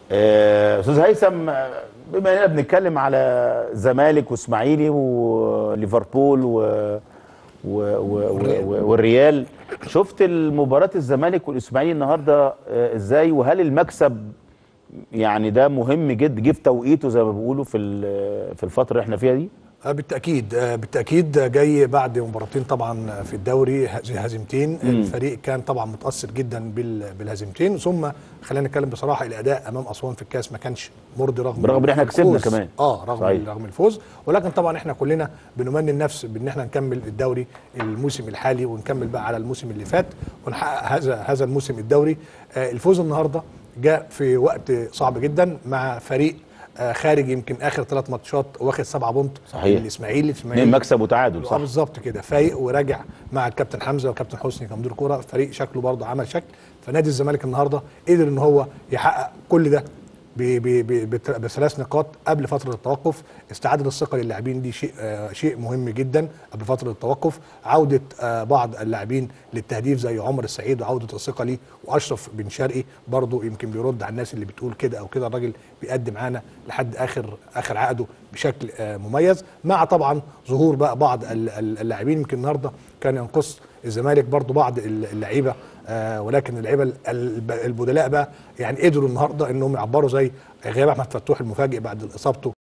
آه، استاذ هيثم آه، بما اننا بنتكلم على زمالك واسماعيلي وليفربول و... و... و... و... والريال شفت المباراه الزمالك والاسماعيلي النهارده آه، ازاي وهل المكسب يعني ده مهم جدا جه في توقيته زي ما بيقولوا في ال- في الفتره اللي احنا فيها دي آه، بالتاكيد آه، بالتاكيد جاي بعد مباراتين طبعا في الدوري هز- هزيمتين الفريق كان طبعا متاثر جدا بال- بالهزيمتين ثم خلينا نتكلم بصراحه الاداء امام اسوان في الكاس ما كانش مرضي رغم برغم إن إحنا كسبنا الفوز. كمان. اه رغم صحيح. رغم الفوز ولكن طبعا احنا كلنا بنمني النفس بان احنا نكمل الدوري الموسم الحالي ونكمل بقى على الموسم اللي فات ونحقق هذا هذا الموسم الدوري آه الفوز النهارده جاء في وقت صعب جدا مع فريق آه خارج يمكن اخر ثلاث ماتشات واخد سبعة بونت صحيح. الاسماعيلي اتنين الاسماعيلي مكسب وتعادل اه صح بالظبط كده فايق وراجع مع الكابتن حمزه وكابتن حسني كمدير كوره فريق شكله برضه عمل شكل فنادي الزمالك النهارده قدر ان هو يحقق كل ده ب- ب- ب- بت- بثلاث نقاط قبل فتره التوقف استعاده الثقه للاعبين دي شيء آه شيء مهم جدا قبل فتره التوقف عوده آه بعض اللاعبين للتهديف زي عمر السعيد وعوده الثقه ليه واشرف بن شرقي برضه يمكن بيرد على الناس اللي بتقول كده او كده الراجل بيقدم معانا لحد اخر اخر عقده بشكل آه مميز مع طبعا ظهور بقى بعض ال- ال- اللاعبين يمكن النهارده كان ينقص الزمالك برضه بعض ال- اللعيبه آه ولكن اللعيبه ال- الب- البدلاء بقى يعني قدروا النهارده انهم يعبروا زي غياب احمد فتوح المفاجئ بعد اصابته